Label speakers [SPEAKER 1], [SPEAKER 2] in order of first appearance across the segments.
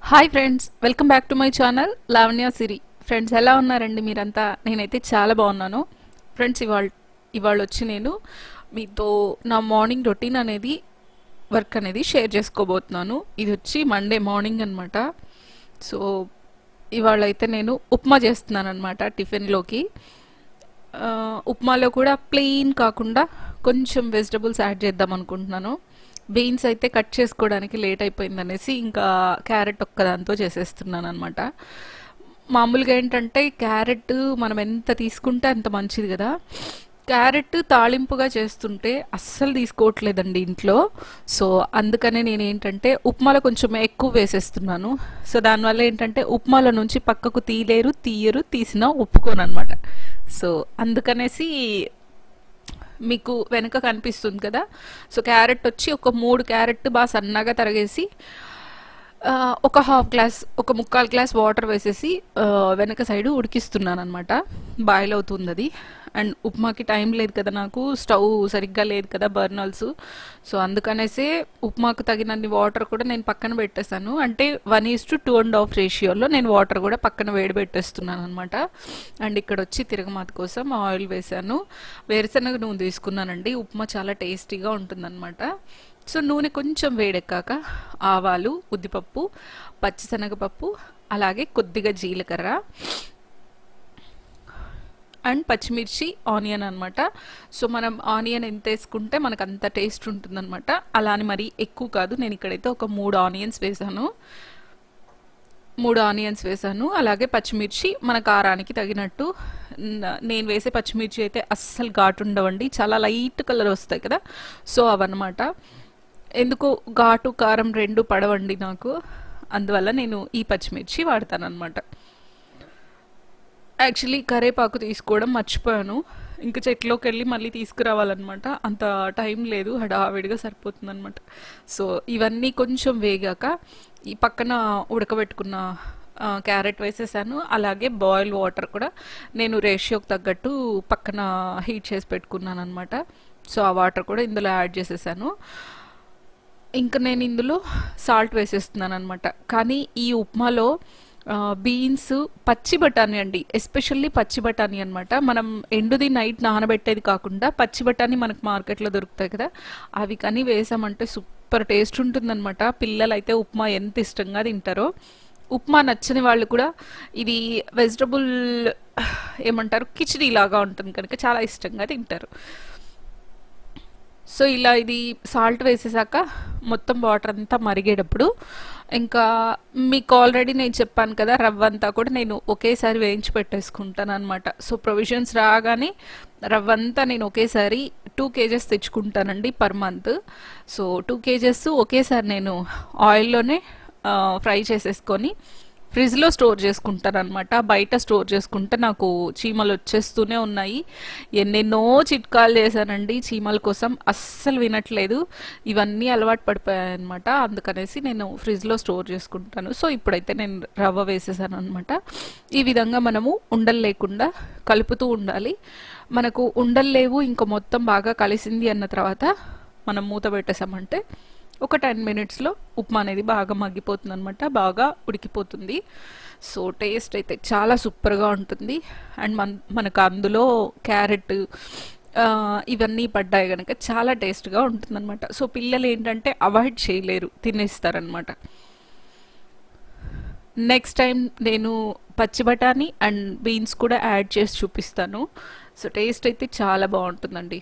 [SPEAKER 1] hi friends welcome back to my channel Lavanya Siri friends ఎలా ఉన్నారండి మీరంతా నేనైతే చాలా బాగున్నాను ఫ్రెండ్స్ ఇవాళ ఇవాళ వచ్చి నేను మీతో నా మార్నింగ్ రొటీన్ అనేది వర్క్ అనేది షేర్ చేసుకోబోతున్నాను ఇది వచ్చి మండే మార్నింగ్ అనమాట సో ఇవాళ అయితే నేను ఉప్మా చేస్తున్నాను అనమాట టిఫిన్లోకి ఆ, ఉప్మాలో కూడా ప్లెయిన్ కాకుండా కొంచెం వెజిటబుల్స్ యాడ్ చేద్దాం అనుకుంటున్నాను బీన్స్ అయితే కట్ చేసుకోవడానికి లేట్ అయిపోయింది అనేసి ఇంకా క్యారెట్ ఒక్కదాంతో చేసేస్తున్నాను అనమాట మామూలుగా ఏంటంటే క్యారెట్ మనం ఎంత తీసుకుంటే అంత మంచిది కదా క్యారెట్ తాళింపుగా చేస్తుంటే అస్సలు తీసుకోవట్లేదండి ఇంట్లో సో అందుకనే నేను ఏంటంటే ఉప్మాలో కొంచెం ఎక్కువ వేసేస్తున్నాను సో దానివల్ల ఏంటంటే ఉప్మాలో నుంచి పక్కకు తీయలేరు తీయరు తీసినా ఒప్పుకోను అనమాట సో అందుకనేసి మీకు వెనుక కనిపిస్తుంది కదా సో క్యారెట్ వచ్చి ఒక మూడు క్యారెట్ బాగా సన్నగా తరిగేసి ఆ, ఒక హాఫ్ గ్లాస్ ఒక ముక్కాల్ గ్లాస్ వాటర్ వేసేసి ఆ, వెనక సైడ్ ఉడికిస్తున్నాను అనమాట బాయిల్ అవుతుంది అది అండ్ ఉప్మాకి టైం లేదు కదా నాకు స్టవ్ సరిగ్గా లేదు కదా బర్నల్స్ సో అందుకనేసే ఉప్మాకు తగినన్ని వాటర్ కూడా నేను పక్కన పెట్టేశాను అంటే one is to two and half రేషియోలో నేను వాటర్ కూడా పక్కన వేడి పెట్టేస్తున్నాను అనమాట అండ్ ఇక్కడ వచ్చి తిరగమాత కోసం ఆయిల్ వేశాను వేరుశనగ నూనె తీసుకున్నానండి ఉప్మా చాలా టేస్టీగా ఉంటుందన్నమాట సో నూనె కొంచెం వేడెక్కాక ఆవాలు ఉద్దిపప్పు పచ్చిశనగపప్పు అలాగే కొద్దిగా జీలకర్ర అండ్ పచ్చిమిర్చి ఆనియన్ అనమాట సో మనం ఆనియన్ ఎంత వేసుకుంటే మనకు అంత టేస్ట్ ఉంటుందన్నమాట అలా అని మరి ఎక్కువ కాదు నేను ఇక్కడైతే ఒక మూడు ఆనియన్స్ వేసాను మూడు ఆనియన్స్ వేసాను అలాగే పచ్చిమిర్చి మన కారానికి తగినట్టు న- నేను వేసే పచ్చిమిర్చి అయితే అస్సలు ఘాటు ఉండవండి చాలా లైట్ కలర్ వస్తాయి కదా సో అవన్నమాట ఎందుకో ఘాటు కారం రెండు పడవండి నాకు అందువల్ల నేను ఈ పచ్చిమిర్చి వాడతాను అనమాట యాక్చువల్లీ కరేపాకు తీసుకోవడం మర్చిపోయాను ఇంకా చెట్లోకి వెళ్ళి మళ్ళీ తీసుకురావాలన్నమాట అంత టైం లేదు హడావిడిగా సరిపోతుందన్నమాట సో ఇవన్నీ కొంచెం వేగాక ఈ పక్కన ఉడకబెట్టుకున్న ఆ, క్యారెట్ వేసేసాను అలాగే బాయిల్ వాటర్ కూడా నేను రేషియోకి తగ్గట్టు పక్కన హీట్ చేసి పెట్టుకున్నాను అనమాట సో ఆ వాటర్ కూడా ఇందులో యాడ్ చేసేసాను ఇంకా నేను ఇందులో సాల్ట్ వేసేస్తున్నాను అనమాట కానీ ఈ ఉప్మాలో బీన్స్ పచ్చి బఠానీ అండి ఎస్పెషల్లీ పచ్చి బఠానీ అనమాట మనం ఎండుది నైట్ నానబెట్టేది కాకుండా పచ్చి బఠానీ మనకు మార్కెట్లో దొరుకుతాయి కదా అవి కానీ వేసామంటే సూపర్ టేస్ట్ ఉంటుందన్నమాట పిల్లలు అయితే ఉప్మా ఎంత ఇష్టంగా తింటారో ఉప్మా నచ్చని వాళ్ళు కూడా ఇది వెజిటబుల్ ఏమంటారు కిచడీ లాగా ఉంటుంది కనుక చాలా ఇష్టంగా తింటారు సో ఇలా ఇది సాల్ట్ వేసేసాక మొత్తం వాటర్ అంతా మరిగేటప్పుడు ఇంకా మీకు ఆల్రెడీ నేను చెప్పాను కదా రవ్వ అంతా కూడా నేను ఒకేసారి వేయించి పెట్టేసుకుంటాను అనమాట సో ప్రొవిజన్స్ రాగానే రవ్వ అంతా నేను ఒకేసారి టూ కేజెస్ తెచ్చుకుంటానండి per month so two kgs ఒకేసారి నేను ఆయిల్లోనే ఫ్రై చేసేసుకొని ఫ్రిడ్జ్లో స్టోర్ చేసుకుంటాను అనమాట బయట స్టోర్ చేసుకుంటే నాకు చీమలు వచ్చేస్తూనే ఉన్నాయి ఎన్నెన్నో చిట్కాలు చేశానండి చీమల కోసం అస్సలు వినట్లేదు ఇవన్నీ అలవాటు పడిపోయాయి అనమాట అందుకనేసి నేను ఫ్రిడ్జ్లో స్టోర్ చేసుకుంటాను సో ఇప్పుడైతే నేను రవ్వ వేసేసాను అనమాట ఈ విధంగా మనము ఉండలు లేకుండా కలుపుతూ ఉండాలి మనకు ఉండలు లేవు ఇంకా మొత్తం బాగా కలిసింది అన్న తర్వాత మనం మూత పెట్టేసామంటే ఒక టెన్ మినిట్స్లో ఉప్మా అనేది బాగా మగ్గిపోతుంది అనమాట బాగా ఉడికిపోతుంది సో టేస్ట్ అయితే చాలా సూపర్గా ఉంటుంది అండ్ మన మనకు అందులో క్యారెట్ ఆ, ఇవన్నీ పడ్డాయి కనుక చాలా టేస్ట్గా ఉంటుందన్నమాట సో పిల్లలు ఏంటంటే అవాయిడ్ చేయలేరు తినేస్తారనమాట నెక్స్ట్ టైం నేను పచ్చి బఠానీ అండ్ బీన్స్ కూడా యాడ్ చేసి చూపిస్తాను సో టేస్ట్ అయితే చాలా బాగుంటుందండి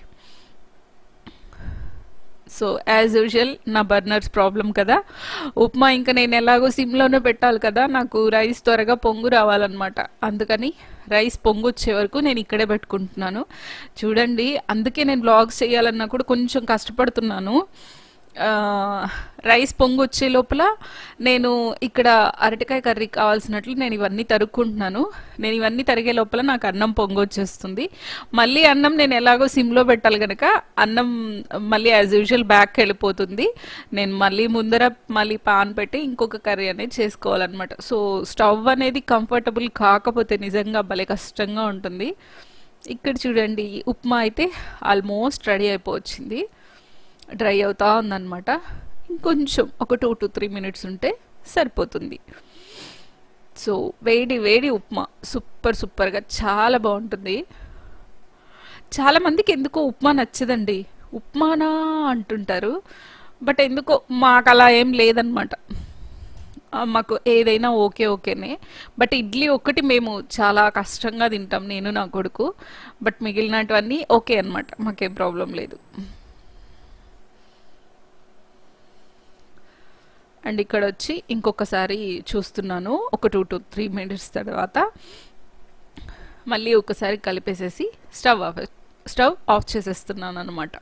[SPEAKER 1] సో యాజ్ యూజువల్ నా బర్నర్స్ ప్రాబ్లం కదా ఉప్మా ఇంకా నేను ఎలాగో సిమ్లోనే పెట్టాలి కదా నాకు రైస్ త్వరగా పొంగు రావాలన్నమాట అందుకని రైస్ పొంగు వచ్చే వరకు నేను ఇక్కడే పెట్టుకుంటున్నాను చూడండి అందుకే నేను బ్లాగ్స్ చేయాలన్నా కూడా కొంచెం కష్టపడుతున్నాను ఆ, రైస్ పొంగు వచ్చే లోపల నేను ఇక్కడ అరటికాయ కర్రీ కావాల్సినట్లు నేను ఇవన్నీ తరుక్కుంటున్నాను నేను ఇవన్నీ తరిగే లోపల నాకు అన్నం పొంగు వచ్చేస్తుంది మళ్ళీ అన్నం నేను ఎలాగో సిమ్లో పెట్టాలి కనుక అన్నం మళ్ళీ యాజ్ యూజువల్ బ్యాక్ వెళ్ళిపోతుంది నేను మళ్ళీ ముందర మళ్ళీ పాన్ పెట్టి ఇంకొక కర్రీ అనేది చేసుకోవాలన్నమాట సో స్టవ్ అనేది కంఫర్టబుల్ కాకపోతే నిజంగా భలే కష్టంగా ఉంటుంది ఇక్కడ చూడండి ఉప్మా అయితే ఆల్మోస్ట్ రెడీ అయిపోవచ్చింది డ్రై అవుతా ఉందన్నమాట ఇంకొంచెం ఒక టూ టు త్రీ మినిట్స్ ఉంటే సరిపోతుంది సో వేడి వేడి ఉప్మా సూపర్ సూపర్గా చాలా బాగుంటుంది చాలా మందికి ఎందుకో ఉప్మా నచ్చదండి ఉప్మానా అంటుంటారు బట్ ఎందుకో మాకు అలా ఏం లేదనమాట ఆ, మాకు ఏదైనా ఓకే ఓకేనే బట్ ఇడ్లీ ఒక్కటి మేము చాలా కష్టంగా తింటాం నేను నా కొడుకు బట్ మిగిలినటువన్నీ ఓకే అనమాట మాకేం ప్రాబ్లం లేదు అండ్ ఇక్కడ వచ్చి ఇంకొకసారి చూస్తున్నాను ఒక టూ టు త్రీ మినిట్స్ తర్వాత మళ్ళీ ఒకసారి కలిపేసేసి స్టవ్ ఆఫ్ స్టవ్ ఆఫ్ చేసేస్తున్నాను అనమాట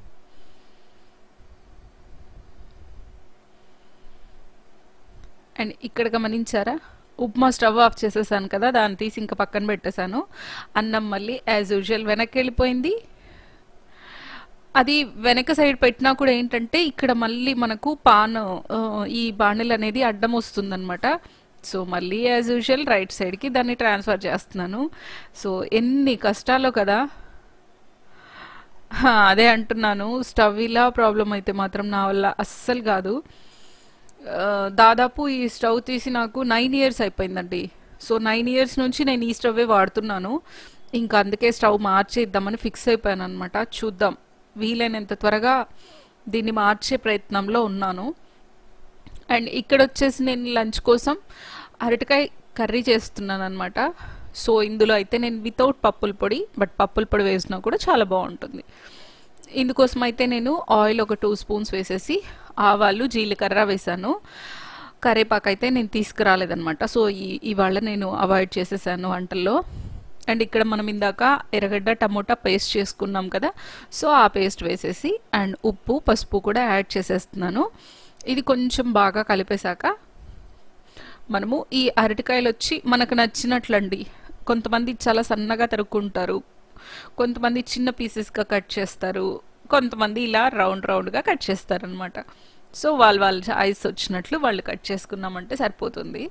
[SPEAKER 1] అండ్ ఇక్కడ గమనించారా ఉప్మా స్టవ్ ఆఫ్ చేసేసాను కదా దాన్ని తీసి ఇంకా పక్కన పెట్టేశాను అన్నం మళ్ళీ యాజ్ యూజువల్ వెనక్కి వెళ్ళిపోయింది అది వెనక సైడ్ పెట్టినా కూడా ఏంటంటే ఇక్కడ మళ్ళీ మనకు పాన్ ఆ, ఈ బాణిల్ అనేది అడ్డం వస్తుందన్నమాట సో మళ్ళీ యాజ్ యూజువల్ రైట్ సైడ్కి దాన్ని ట్రాన్స్ఫర్ చేస్తున్నాను సో ఎన్ని కష్టాలు కదా హా, అదే అంటున్నాను స్టవ్ ఇలా ప్రాబ్లం అయితే మాత్రం నా వల్ల అస్సలు కాదు ఆ, దాదాపు ఈ స్టవ్ తీసి నాకు నైన్ ఇయర్స్ అయిపోయిందండి సో నైన్ ఇయర్స్ నుంచి నేను ఈ స్టవ్వే వాడుతున్నాను ఇంకా అందుకే స్టవ్ మార్చేద్దామని ఫిక్స్ అయిపోయాను అనమాట చూద్దాం వీలైనంత త్వరగా దీన్ని మార్చే ప్రయత్నంలో ఉన్నాను అండ్ ఇక్కడ వచ్చేసి నేను లంచ్ కోసం అరటికాయ కర్రీ చేస్తున్నాను అనమాట సో ఇందులో అయితే నేను వితౌట్ పప్పుల పొడి బట్ పప్పుల పొడి వేసినా కూడా చాలా బాగుంటుంది ఇందుకోసం అయితే నేను ఆయిల్ ఒక టూ స్పూన్స్ వేసేసి ఆవాలు జీలకర్ర వేసాను కరేపాకు అయితే నేను తీసుకురాలేదనమాట సో ఈ ఇవాళ నేను అవాయిడ్ చేసేసాను వంటల్లో అండ్ ఇక్కడ మనం ఇందాక ఎర్రగడ్డ టమోటా పేస్ట్ చేసుకున్నాం కదా సో ఆ పేస్ట్ వేసేసి అండ్ ఉప్పు పసుపు కూడా యాడ్ చేసేస్తున్నాను ఇది కొంచెం బాగా కలిపేశాక మనము ఈ అరటికాయలు వచ్చి మనకు నచ్చినట్లండి కొంతమంది చాలా సన్నగా తరుక్కుంటారు కొంతమంది చిన్న పీసెస్గా కట్ చేస్తారు కొంతమంది ఇలా రౌండ్ రౌండ్గా కట్ చేస్తారనమాట సో వాళ్ళు వాళ్ళ చాయిస్ వచ్చినట్లు వాళ్ళు కట్ చేసుకున్నామంటే సరిపోతుంది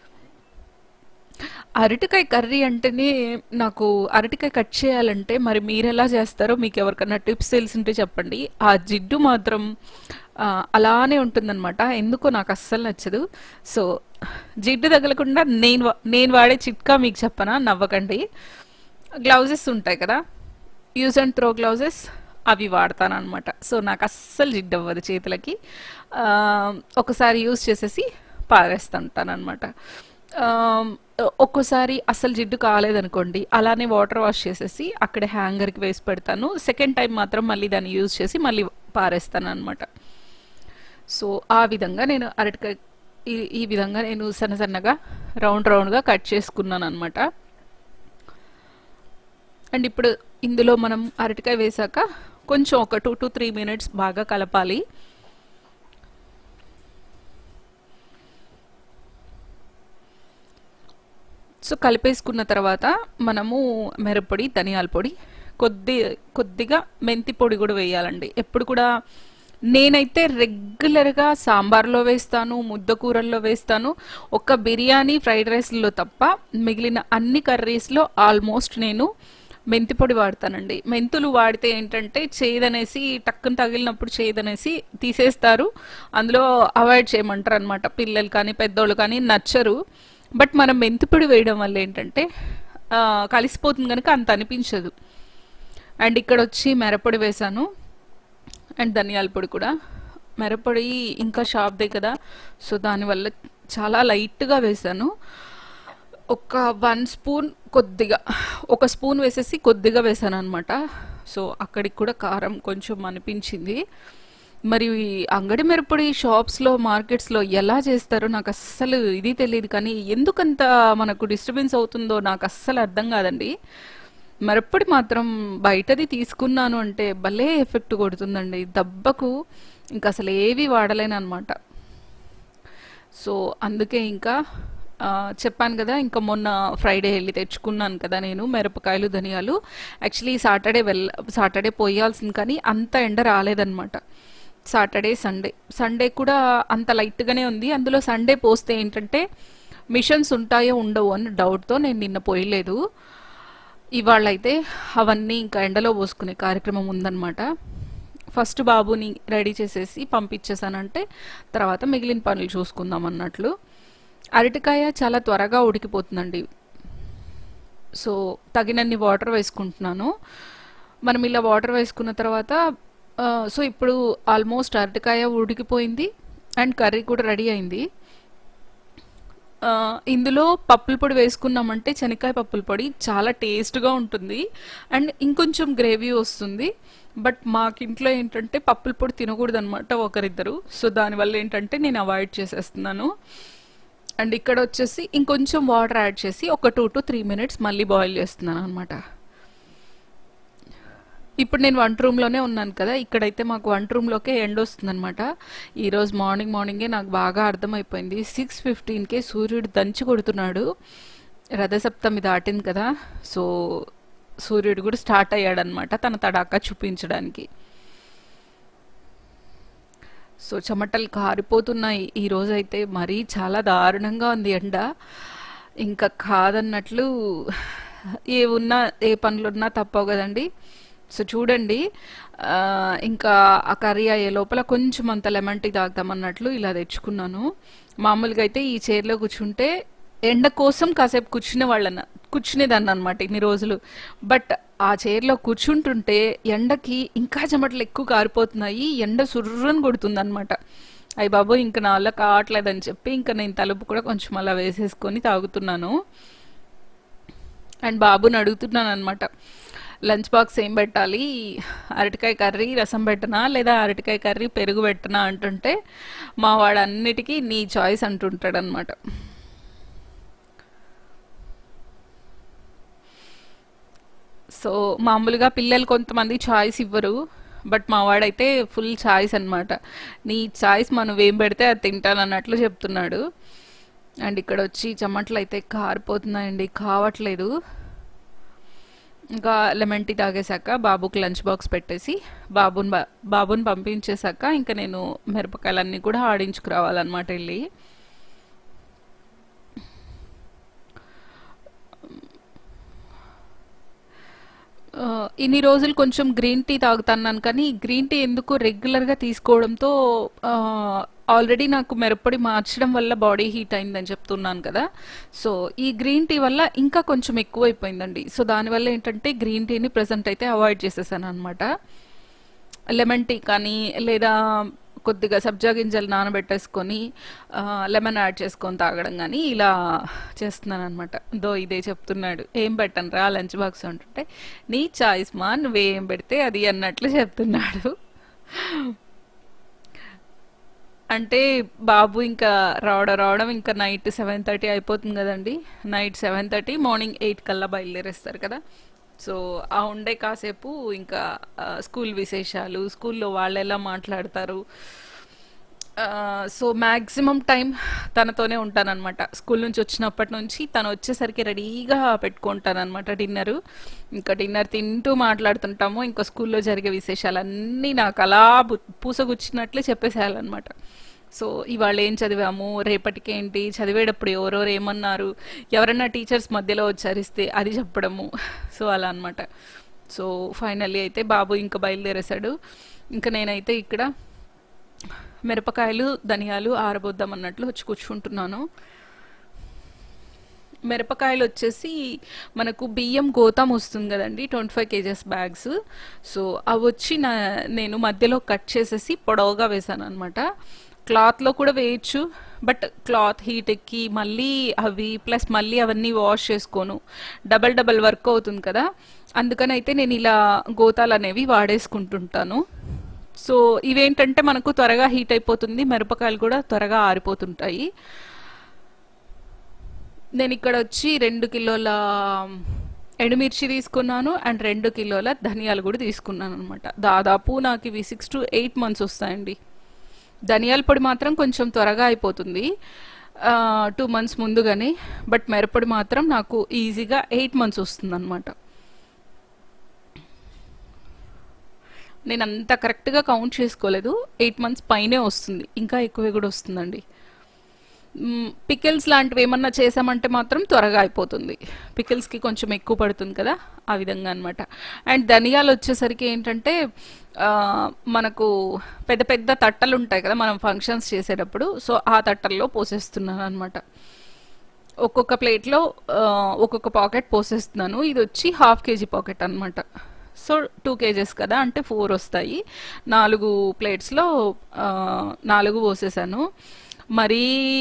[SPEAKER 1] అరటికాయ కర్రీ అంటేనే నాకు అరటికాయ కట్ చేయాలంటే మరి మీరు ఎలా చేస్తారో మీకు ఎవరికైనా టిప్స్ తెలిసింటే చెప్పండి ఆ జిడ్డు మాత్రం ఆ, అలానే ఉంటుందన్నమాట ఎందుకో నాకు అస్సలు నచ్చదు సో జిడ్డు తగలకుండా నేను వా- నేను వాడే చిట్కా మీకు చెప్పనా నవ్వకండి గ్లౌజెస్ ఉంటాయి కదా యూజ్ అండ్ త్రో గ్లౌజెస్ అవి వాడతాను అనమాట సో నాకు అస్సలు జిడ్డు అవ్వదు చేతులకి ఆ, ఒకసారి యూజ్ చేసేసి పారేస్తుంటాను అనమాట ఒక్కోసారి అస్సలు జిడ్డు కాలేదనుకోండి అలానే వాటర్ వాష్ చేసేసి అక్కడ హ్యాంగర్కి వేసి పెడతాను సెకండ్ టైం మాత్రం మళ్ళీ దాన్ని యూజ్ చేసి మళ్ళీ పారేస్తాను అనమాట సో ఆ విధంగా నేను అరటికాయ ఈ ఈ విధంగా నేను సన్న సన్నగా రౌండ్ రౌండ్గా కట్ చేసుకున్నాను అనమాట అండ్ ఇప్పుడు ఇందులో మనం అరటికాయ వేసాక కొంచెం ఒక టూ టు త్రీ మినిట్స్ బాగా కలపాలి సో కలిపేసుకున్న తర్వాత మనము మిరప్పొడి ధనియాల పొడి కొద్ది కొద్దిగా మెంతి పొడి కూడా వేయాలండి ఎప్పుడు కూడా నేనైతే రెగ్యులర్గా సాంబార్లో వేస్తాను ముద్ద కూరల్లో వేస్తాను ఒక బిర్యానీ ఫ్రైడ్ రైస్లో తప్ప మిగిలిన అన్ని కర్రీస్లో ఆల్మోస్ట్ నేను మెంతి పొడి వాడతానండి మెంతులు వాడితే ఏంటంటే చేదనేసి టక్కున తగిలినప్పుడు చేదనేసి తీసేస్తారు అందులో అవాయిడ్ చేయమంటారు అనమాట పిల్లలు కానీ పెద్దోళ్ళు కానీ నచ్చరు బట్ మనం మెంతి పొడి వేయడం వల్ల ఏంటంటే ఆ, కలిసిపోతుంది కనుక అంత అనిపించదు అండ్ ఇక్కడ వచ్చి మిరపొడి వేశాను అండ్ ధనియాల పొడి కూడా మిరపొడి ఇంకా షాప్దే కదా సో దానివల్ల చాలా లైట్గా వేశాను ఒక వన్ స్పూన్ కొద్దిగా ఒక స్పూన్ వేసేసి కొద్దిగా వేసాను అనమాట సో అక్కడికి కూడా కారం కొంచెం అనిపించింది మరి ఈ అంగడి మిరపొడి షాప్స్లో మార్కెట్స్లో ఎలా చేస్తారో నాకు అస్సలు ఇది తెలియదు కానీ ఎందుకంత మనకు డిస్టర్బెన్స్ అవుతుందో నాకు అస్సలు అర్థం కాదండి మిరప్పొడి మాత్రం బయటది తీసుకున్నాను అంటే భలే ఎఫెక్ట్ కొడుతుందండి దెబ్బకు ఇంకా అసలు ఏవి వాడలేను అనమాట సో అందుకే ఇంకా ఆ, చెప్పాను కదా ఇంకా మొన్న ఫ్రైడే వెళ్ళి తెచ్చుకున్నాను కదా నేను మిరపకాయలు ధనియాలు యాక్చువల్లీ సాటర్డే వెళ్ళ సాటర్డే పోయాల్సింది కానీ అంత ఎండ రాలేదన్నమాట సాటర్డే సండే సండే కూడా అంత లైట్గానే ఉంది అందులో సండే పోస్తే ఏంటంటే మిషన్స్ ఉంటాయో ఉండవు అని డౌట్తో నేను నిన్న పోయలేదు ఇవాళ అయితే అవన్నీ ఇంకా ఎండలో పోసుకునే కార్యక్రమం ఉందన్నమాట ఫస్ట్ బాబుని రెడీ చేసేసి పంపించేసానంటే తర్వాత మిగిలిన పనులు చూసుకుందాం అన్నట్లు అరటికాయ చాలా త్వరగా ఉడికిపోతుందండి సో తగినన్ని వాటర్ వేసుకుంటున్నాను మనం ఇలా వాటర్ వేసుకున్న తర్వాత ఆ, సో ఇప్పుడు ఆల్మోస్ట్ అరటికాయ ఉడికిపోయింది అండ్ కర్రీ కూడా రెడీ అయింది ఆ, ఇందులో పప్పుల పొడి వేసుకున్నామంటే శనక్కాయ పప్పుల పొడి చాలా టేస్ట్గా ఉంటుంది అండ్ ఇంకొంచెం గ్రేవీ వస్తుంది బట్ మాకు ఇంట్లో ఏంటంటే పప్పుల పొడి తినకూడదు అనమాట ఒకరిద్దరు సో దానివల్ల ఏంటంటే నేను అవాయిడ్ చేసేస్తున్నాను అండ్ ఇక్కడ వచ్చేసి ఇంకొంచెం వాటర్ యాడ్ చేసి ఒక టూ టు త్రీ మినిట్స్ మళ్ళీ బాయిల్ చేస్తున్నాను అనమాట ఇప్పుడు నేను వంట రూమ్లోనే ఉన్నాను కదా ఇక్కడైతే మాకు వంట రూమ్లోకే ఎండ్ వస్తుందన్నమాట ఈరోజు మార్నింగ్ మార్నింగే నాకు బాగా అర్థమైపోయింది సిక్స్ ఫిఫ్టీన్కే సూర్యుడు దంచి కొడుతున్నాడు రథసప్తమి దాటింది కదా సో సూర్యుడు కూడా స్టార్ట్ అయ్యాడనమాట తన తడాక చూపించడానికి సో చెమటలు కారిపోతున్నాయి ఈ రోజు అయితే మరీ చాలా దారుణంగా ఉంది ఎండ ఇంకా కాదన్నట్లు ఏ ఉన్నా ఏ పనులున్నా తప్పవు కదండి సో చూడండి ఆ, ఇంకా ఆ కర్రీ అయ్యే లోపల కొంచెం అంత లెమన్ టీ తాగుతామన్నట్లు ఇలా తెచ్చుకున్నాను మామూలుగా అయితే ఈ చైర్లో కూర్చుంటే ఎండ కోసం కాసేపు కూర్చునే వాళ్ళన కూర్చునేదాన్ని అనమాట ఇన్ని రోజులు బట్ ఆ చైర్లో కూర్చుంటుంటే ఎండకి ఇంకా చెమటలు ఎక్కువ కారిపోతున్నాయి ఎండ సుర్రని కొడుతుంది అనమాట అయ్యి బాబు ఇంకా నా వల్ల కావట్లేదని చెప్పి ఇంకా నేను తలుపు కూడా కొంచెం అలా వేసేసుకొని తాగుతున్నాను అండ్ బాబుని అడుగుతున్నాను అనమాట లంచ్ బాక్స్ ఏం పెట్టాలి అరటికాయ కర్రీ రసం పెట్టనా లేదా అరటికాయ కర్రీ పెరుగు పెట్టనా అంటుంటే మా వాడు అన్నిటికీ నీ చాయిస్ అంటుంటాడు అనమాట సో మామూలుగా పిల్లలు కొంతమంది చాయిస్ ఇవ్వరు బట్ మా వాడైతే ఫుల్ చాయిస్ అన్నమాట నీ చాయిస్ మనం ఏం పెడితే అది తింటాను అన్నట్లు చెప్తున్నాడు అండ్ ఇక్కడ వచ్చి చెమటలు అయితే కారిపోతున్నాయండి కావట్లేదు ఇంకా లెమన్ టీ తాగేశాక బాబుకి లంచ్ బాక్స్ పెట్టేసి బాబుని బా బాబుని పంపించేశాక ఇంకా నేను మిరపకాయలన్నీ కూడా ఆడించుకురావాలన్నమాట వెళ్ళి ఆ, ఇన్ని రోజులు కొంచెం గ్రీన్ టీ తాగుతున్నాను కానీ ఈ గ్రీన్ టీ ఎందుకు రెగ్యులర్గా తీసుకోవడంతో ఆల్రెడీ నాకు మిరప్పొడి మార్చడం వల్ల బాడీ హీట్ అయిందని చెప్తున్నాను కదా సో ఈ గ్రీన్ టీ వల్ల ఇంకా కొంచెం ఎక్కువైపోయిందండి సో దానివల్ల ఏంటంటే గ్రీన్ టీని ప్రజెంట్ అయితే అవాయిడ్ చేసేసాను అనమాట లెమన్ టీ కానీ లేదా కొద్దిగా సబ్జా గింజలు నానబెట్టేసుకొని ఆ, లెమన్ యాడ్ చేసుకొని తాగడం కానీ ఇలా చేస్తున్నాను అనమాట దో ఇదే చెప్తున్నాడు ఏం పెట్టను రా లంచ్ బాక్స్ అంటుంటే నీ చాయిస్ మా నువ్వేం పెడితే అది అన్నట్లు చెప్తున్నాడు అంటే బాబు ఇంకా రావడం రావడం ఇంకా నైట్ సెవెన్ థర్టీ అయిపోతుంది కదండి night seven thirty morning eight కల్లా బయలుదేరేస్తారు కదా సో ఆ ఉండే కాసేపు ఇంకా ఆ, స్కూల్ విశేషాలు స్కూల్లో వాళ్ళు ఎలా మాట్లాడతారు ఆ, సో మ్యాక్సిమం టైం తనతోనే ఉంటానన్నమాట స్కూల్ నుంచి వచ్చినప్పటి నుంచి తను వచ్చేసరికి రెడీగా పెట్టుకుంటానన్నమాట డిన్నరు ఇంకా డిన్నర్ తింటూ మాట్లాడుతుంటాము ఇంకా స్కూల్లో జరిగే విశేషాలన్నీ నాకు అలా పు- పూసగుచ్చినట్లే చెప్పేసేయాలన్నమాట సో ఇవాళ ఏం చదివాము రేపటికి ఏంటి చదివేటప్పుడు ఎవరెవరు ఏమన్నారు ఎవరన్నా టీచర్స్ మధ్యలో వచ్చారిస్తే అది చెప్పడము సో అలా అన్నమాట సో ఫైనల్లీ అయితే బాబు ఇంకా బయలుదేరేశాడు ఇంకా నేనైతే ఇక్కడ మిరపకాయలు ధనియాలు ఆరబోద్దాం అన్నట్లు వచ్చి కూర్చుంటున్నాను మిరపకాయలు వచ్చేసి మనకు బియ్యం గోతాం వస్తుంది కదండి twenty five kgs bags so అవి వచ్చి నా నేను మధ్యలో కట్ చేసేసి పొడవుగా వేసాను అనమాట క్లాత్లో కూడా వేయచ్చు బట్ క్లాత్ హీట్ ఎక్కి మళ్ళీ అవి ప్లస్ మళ్ళీ అవన్నీ వాష్ చేసుకోను డబల్ డబల్ వర్క్ అవుతుంది కదా అందుకని అయితే నేను ఇలా గోతాలు అనేవి వాడేసుకుంటుంటాను సో ఇవేంటంటే మనకు త్వరగా హీట్ అయిపోతుంది మిరపకాయలు కూడా త్వరగా ఆరిపోతుంటాయి నేను ఇక్కడ వచ్చి రెండు కిలోల ఎండుమిర్చి తీసుకున్నాను అండ్ రెండు కిలోల ధనియాలు కూడా తీసుకున్నాను అనమాట దాదాపు నాకు ఇవి సిక్స్ టు ఎయిట్ మంత్స్ వస్తాయండి ధనియాల పొడి మాత్రం కొంచెం త్వరగా అయిపోతుంది టూ మంత్స్ ముందుగానే బట్ మిరపొడి మాత్రం నాకు ఈజీగా ఎయిట్ మంత్స్ వస్తుంది అనమాట నేను అంత కరెక్ట్గా కౌంట్ చేసుకోలేదు ఎయిట్ మంత్స్ పైనే వస్తుంది ఇంకా ఎక్కువే కూడా వస్తుందండి పికిల్స్ లాంటివి ఏమన్నా చేసామంటే మాత్రం త్వరగా అయిపోతుంది పికిల్స్కి కొంచెం ఎక్కువ పడుతుంది కదా ఆ విధంగా అనమాట అండ్ ధనియాలు వచ్చేసరికి ఏంటంటే ఆ, మనకు పెద్ద పెద్ద తట్టలు ఉంటాయి కదా మనం ఫంక్షన్స్ చేసేటప్పుడు సో ఆ తట్టల్లో పోసేస్తున్నాను అనమాట ఒక్కొక్క ప్లేట్లో ఆ, ఒక్కొక్క పాకెట్ పోసేస్తున్నాను ఇది వచ్చి హాఫ్ కేజీ పాకెట్ అనమాట సో టూ కేజెస్ కదా అంటే ఫోర్ వస్తాయి నాలుగు ప్లేట్స్లో ఆ, నాలుగు పోసేసాను మరీ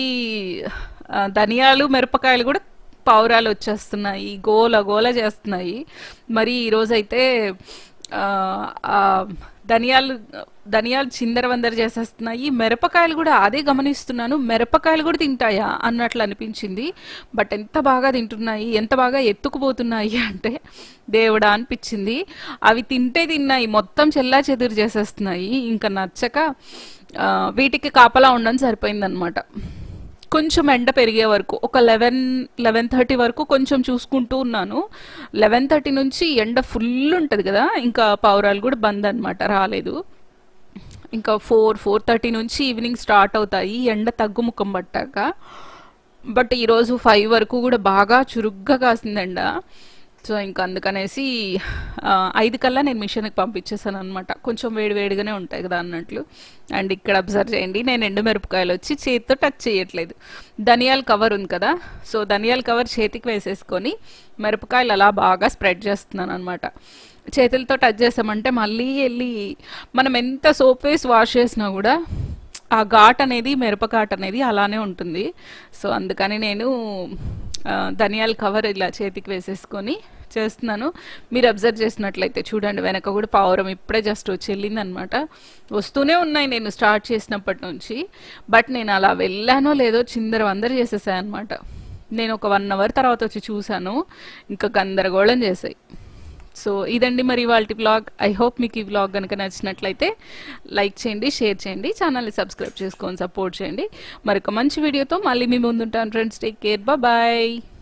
[SPEAKER 1] ఆ, ధనియాలు మిరపకాయలు కూడా పావురాలు వచ్చేస్తున్నాయి గోల గోల చేస్తున్నాయి మరి ఈరోజైతే ఆ, ఆ, ధనియాలు ధనియాలు చిందరవందర చేసేస్తున్నాయి మిరపకాయలు కూడా అదే గమనిస్తున్నాను మిరపకాయలు కూడా తింటాయా అన్నట్లు అనిపించింది బట్ ఎంత బాగా తింటున్నాయి ఎంత బాగా ఎత్తుకుపోతున్నాయి అంటే దేవుడా అనిపించింది అవి తింటే తిన్నాయి మొత్తం చెల్లా చెదురు చేసేస్తున్నాయి ఇంకా నచ్చక ఆ, వీటికి కాపలా ఉండని సరిపోయిందనమాట కొంచెం ఎండ పెరిగే వరకు ఒక లెవెన్ లెవెన్ థర్టీ వరకు కొంచెం చూసుకుంటూ ఉన్నాను లెవెన్ థర్టీ నుంచి ఎండ ఫుల్ ఉంటుంది కదా ఇంకా పావురాలు కూడా బంద్ అనమాట రాలేదు ఇంకా ఫోర్ ఫోర్ థర్టీ నుంచి ఈవినింగ్ స్టార్ట్ అవుతాయి ఎండ తగ్గుముఖం పట్టాక బట్ ఈరోజు ఫైవ్ వరకు కూడా బాగా చురుగ్గా కాసింది ఎండ సో ఇంకా అందుకనేసి ఆ, ఐదు కల్లా నేను మిషన్కి పంపించేసాను అనమాట కొంచెం వేడివేడిగానే ఉంటాయి కదా అన్నట్లు అండ్ ఇక్కడ అబ్జర్వ్ చేయండి నేను ఎండుమిరపకాయలు వచ్చి చేతితో టచ్ చేయట్లేదు ధనియాల కవర్ ఉంది కదా సో ధనియాల కవర్ చేతికి వేసేసుకొని మిరపకాయలు అలా బాగా స్ప్రెడ్ చేస్తున్నాను అనమాట చేతులతో టచ్ చేసామంటే మళ్ళీ వెళ్ళి మనం ఎంత సోప్ వేసి వాష్ చేసినా కూడా ఆ ఘాట్ అనేది మిరపఘాట్ అనేది అలానే ఉంటుంది సో అందుకని నేను ఆ, ధనియాల కవర్ ఇలా చేతికి వేసేసుకొని చేస్తున్నాను మీరు అబ్జర్వ్ చేసినట్లయితే చూడండి వెనక కూడా పావురం ఇప్పుడే జస్ట్ వచ్చి వెళ్ళిందనమాట వస్తూనే ఉన్నాయి నేను స్టార్ట్ చేసినప్పటి నుంచి బట్ నేను అలా వెళ్ళానో లేదో చిందర వందర చేసేసాను అనమాట నేను ఒక వన్ అవర్ తర్వాత వచ్చి చూశాను ఇంకా గందరగోళం చేసాయి సో ఇదండి మరి వాళ్ళ బ్లాగ్ ఐ హోప్ మీకు ఈ బ్లాగ్ కనుక నచ్చినట్లయితే లైక్ చేయండి షేర్ చేయండి ఛానల్ని సబ్స్క్రైబ్ చేసుకొని సపోర్ట్ చేయండి మరొక మంచి వీడియోతో మళ్ళీ మీ ముందుంటాను ఫ్రెండ్స్ టేక్ కేర్ బాయ్